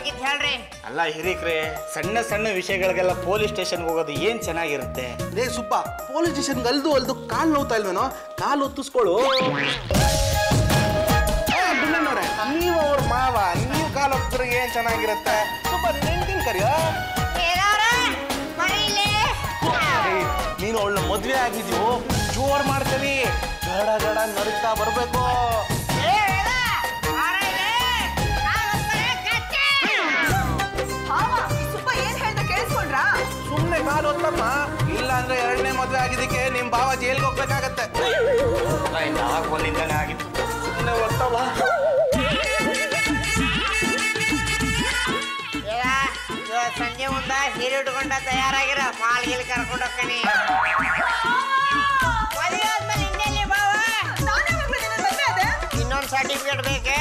ಬೇಕಿತ್ತು ಹೇಳ್ರಿ ಅಲ್ಲ ಹಿರೀಕ್ರೆ ಸಣ್ಣ ಸಣ್ಣ ವಿಷಯಗಳಿಗೆಲ್ಲ ಪೊಲೀಸ್ ಸ್ಟೇಷನ್ಗೆ ಹೋಗೋದು ಏನ್ ಚೆನ್ನಾಗಿರುತ್ತೆ ಲೇ ಸುಬ್ಬ ಪೊಲೀಸ್ ಸ್ಟೇಷನ್ಗೆ ಅಲ್ದು ಅಲ್ದು ಕಾಲು ನೋವ್ತಾ ಇಲ್ವೇನೋ ಕಾಲು ಒತ್ತಿಸ್ಕೊಳ್ಳು ನೋಡ್ರೆ ನೀವು ಅವ್ರ ಮಾವ ನೀವು ಕಾಲು ಹೋಗ್ತಾರೆ ಏನ್ ಚೆನ್ನಾಗಿರುತ್ತೆ ಸುಬ್ಬ ನೆಂಟಿನ ಕರಿಯೋ ಹೇಗಾರ ಮರೀಲಿ ಏಯ್, ನೀನು ಅವಳ ಮದ್ವೆ ಆಗಿದ್ಯೋ ಜೋರ್ ಮಾಡ್ತೀನಿ ಗಡ ಗಡ ನಡುತ್ತಾ ಬರ್ಬೇಕು ಏ ವೇದ, ಬಾರ ಇಲ್ಲಿ. ನಾನ್ ಒಬ್ಬನೇ ಕತ್ತೆ. ಸುಬ್ಬ ಏನ್ ಹೇಳ್ದ ಕೇಳಿಸ್ಕೊಂಡ್ರಾ ಸುಮ್ನೆ ಕಾಲು ಒತ್ತಮ್ಮ ಇಲ್ಲ ಅಂದ್ರೆ ಎರಡನೇ ಮದ್ವೆ ಆಗಿದ್ದಕ್ಕೆ ನಿಮ್ ಭಾವ ಜೈಲ್ಗೆ ಹೋಗ್ಬೇಕಾಗತ್ತೆ ಒಂದಿಂದನೇ ಆಗಿತ್ತು ಸುಮ್ನೆ ಒತ್ತವ ವೇದ, ಇವತ್ತ್ ಸಂಜೆ ಮುಂದ ಸೀರೆ ಉಟ್ಕೊಂಡ ತಯಾರಾಗಿರ ಮಾಲ್ಗಿಲ್ ಕರ್ಕೊಂಡು ಹೋಗ್ತೀನಿ ಮದುವೆ ಆದ್ಮೇಲೆ ಇನ್ನೆಲ್ಲಿ ಬಾವ ನಾನೇ ಮಗ್ಳು ನಿನ್ನ ಮದ್ವೆ ಆದೆ? ಇನ್ನೊಂದು ಸರ್ಟಿಫಿಕೇಟ್ ಬೇಕೆ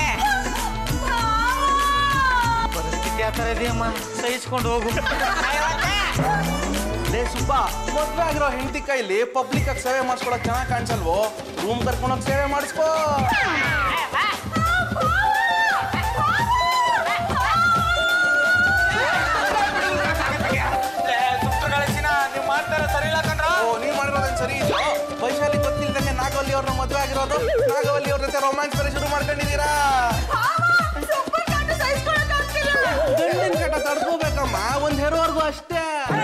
ಪರಿಸ್ಥಿತಿ ಆ ಥರ ಇದೆಯಮ್ಮ ಸಹಿಸ್ಕೊಂಡು ಹೋಗು ಐವತ್ತ? ಲೇ ಸುಬ್ಬ ಮದ್ವೆ ಆಗಿರೋ ಹೆಂಡತಿ ಕೈಲಿ ಪಬ್ಲಿಕ್ ಆಗಿ ಸೇವೆ ಮಾಡಿಸ್ಕೊಳಕ್ ಚೆನ್ನಾಗಿ ಕಾಣಿಸಲ್ವೋ ರೂಮ್ ಕರ್ಕೊಂಡೋಗಿ ಸೇವೆ ಮಾಡಿಸ್ಕೋ ನೀವು ಮಾಡ್ತಾರೆ ಸರಿ ಇಲ್ಲ ಕಣ್ರ ಓ ನೀವ್ ಮಾಡಿರೋದೇನ್ ಸರಿ ಇದೆಯೋ ವೈಶಾಲಿ ಗೊತ್ತಿಲ್ದಂಗೆ ನಾಗವಲ್ಲಿ ಅವ್ರನ್ನ ಮದ್ವೆ ಆಗಿರೋದು ನಾಗವಲ್ಲಿ ಅವ್ರ ಜೊತೆ ರೊಮ್ಯಾನ್ಸ್ ಬೇರೆ ಶುರು ಮಾಡ್ಕೊಂಡಿದ್ದೀರಾ ಸುಬ್ಬನ್ ಕಂಡು ಸಹಿಸ್ಕೊಳಕ್ಕಾಗ್ತಿಲ್ಲ. ಗಂಡಿನ ಕಟ ತಡ್ಕೋಬೇಕಮ್ಮ ಒಂದ್ ಹೆರೋವರ್ಗೂ ಅಷ್ಟೇ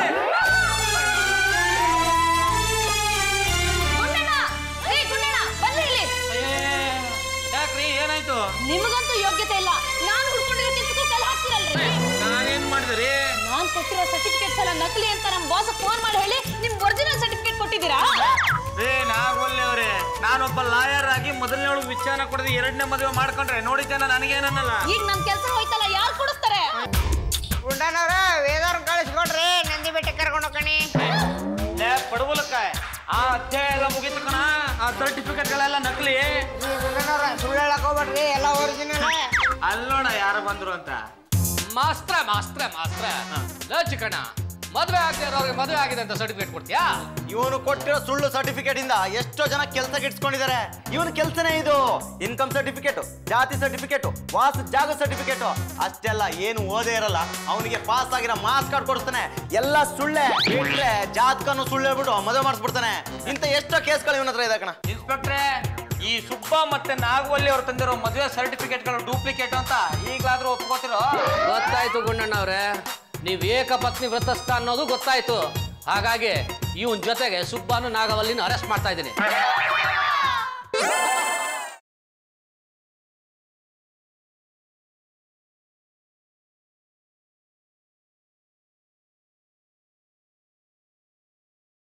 ಗುಂಡಣ್ಣ ಏ ಗುಂಡಣ್ಣ ಬನ್ನಿ ಇಲ್ಲಿ ಯಾಕ್ರಿ ಏನಾಯ್ತು ನಿಮಗಂತೂ ಯೋಗ್ಯತೆ ಇಲ್ಲ ನಾನು ಹುಡ್ಕೊಂಡಿರೋ ಕೆಲ್ಸಕ್ಕೆ ಕಲ್ ಹಾಕ್ತಿರಲ್ರಿ ನಾನೇನ್ ಮಾಡಿದ್ರಿ ನಾನ್ ಕೊಟ್ಟಿರೋ ಸರ್ಟಿಫಿಕೇಟ್ಸ್ ಎಲ್ಲ ನಕಲಿ ಅಂತ ನಮ್ ಬಾಸ್ ಫೋನ್ ಮಾಡಿ ಹೇಳಿ ನಿಮ್ ಒರಿಜಿನಲ್ ಸರ್ಟಿಫಿಕೇಟ್ ಕೊಟ್ಟಿದ್ದೀರಾ ಏ ನಾಗೊಲ್ಲೆ ಅವ್ರೆ ನಾನೊಬ್ಬ ಲಾಯರ್ ಆಗಿ ಮೊದಲನೇ ವಿಚಾರ ಕೊಡದೆ ಎರಡನೇ ಮದುವೆ ಮಾಡ್ಕೊಂಡ್ರೆ ನೋಡಿದ್ದೇನ ನನಗೇನನ್ನಲ್ಲ ಈಗ ನಮ್ ಕೆಲ್ಸ ಹೋಯ್ತಲ್ಲ ಯಾರು ಕೊಡಿಸ್ತಾರೆ ಗುಂಡನವ್ರ ವೇದವ್ರ ಕಳಿಸ್ಕೊಡ್ರಿ ನಂದಿ ಬೆಟ್ಟಕ್ಕೆ ಕರ್ಕೊಂಡು ಹೋಗ್ತೀನಿ ಲೇ ಪಡಬಲಕ್ಕ ಆ ಅಧ್ಯಾಯ ಎಲ್ಲ ಮುಗೀತು ಕಣ ಆ ಸರ್ಟಿಫಿಕೇಟ್ಗಳೆಲ್ಲ ನಕಲಿ ಗುಂಡನವ್ರ ಸುಳ್ಳು ಹೇಳಕ್ ಹೋಗ್ಬೇಡ್ರಿ ಎಲ್ಲ ಒರಿಜಿನಲ್ ಅಲ್ಲೋಣ ಯಾರು ಬಂದ್ರು ಅಂತ ಮಾಸ್ತ್ರ ಮಾಸ್ತ್ರ ಮಾಸ್ತ್ರ ಲೋ ಚಿಕ್ಕಣ್ಣ ಮದುವೆ ಆಗದೆ ಇರೋರಿಗೆ ಮದುವೆ ಆಗಿದೆ ಅಂತ ಸರ್ಟಿಫಿಕೇಟ್ ಕೊಡ್ತೀಯಾ ಇವನು ಕೊಟ್ಟಿರೋ ಸುಳ್ಳು ಸರ್ಟಿಫಿಕೇಟ್ ಇಂದ ಎಷ್ಟೋ ಜನ ಕೆಲಸ ಇಟ್ಕೊಂಡಿದ್ದಾರೆ ಇವನ ಕೆಲಸನೇ ಇದು ಇನ್ಕಮ್ ಸರ್ಟಿಫಿಕೇಟ್ ಜಾತಿ ಸರ್ಟಿಫಿಕೇಟ್ ವಾಸ ಜಾಗ ಸರ್ಟಿಫಿಕೇಟ್ ಅಷ್ಟೆಲ್ಲ ಏನು ಓದೇ ಇರಲ್ಲ ಅವನಿಗೆ ಪಾಸ್ ಆಗಿರೋ ಮಾಸ್ ಕಾರ್ಡ್ ಕೊಡಿಸ್ತಾನೆ ಎಲ್ಲ ಸುಳ್ಳೆ ಬಿಟ್ರೆ ಜಾತಕನು ಸುಳ್ಳು ಹೇಳ್ಬಿಟ್ಟು ಮದುವೆ ಮಾಡಿಸ್ಬಿಡ್ತಾನೆ ಇಂಥ ಎಷ್ಟೋ ಕೇಸ್ಗಳು ಇವನ ಹತ್ರ ಇದೆ ಕಣ ಇನ್ಸ್ಪೆಕ್ಟ್ರೆ ಈ ಸುಬ್ಬ ಮತ್ತೆ ನಾಗವಲ್ಲಿ ಅವ್ರು ತಂದಿರೋ ಮದುವೆ ಸರ್ಟಿಫಿಕೇಟ್ಗಳು ಡೂಪ್ಲಿಕೇಟ್ ಅಂತ ಈಗಲಾದ್ರೂ ಒಪ್ಕೋತಿರೋ ಗೊತ್ತಾಯ್ತು ಗುಂಡಣ್ಣ ಅವ್ರೆ ನೀವ್ ಏಕಪತ್ನಿ ವ್ರತಸ್ಥ ಅನ್ನೋದು ಗೊತ್ತಾಯ್ತು ಹಾಗಾಗಿ ಇವನ್ ಜೊತೆಗೆ ಸುಬ್ಬಾನು ನಾಗವಲ್ಲಿನ ಅರೆಸ್ಟ್ ಮಾಡ್ತಾ ಇದ್ದೀನಿ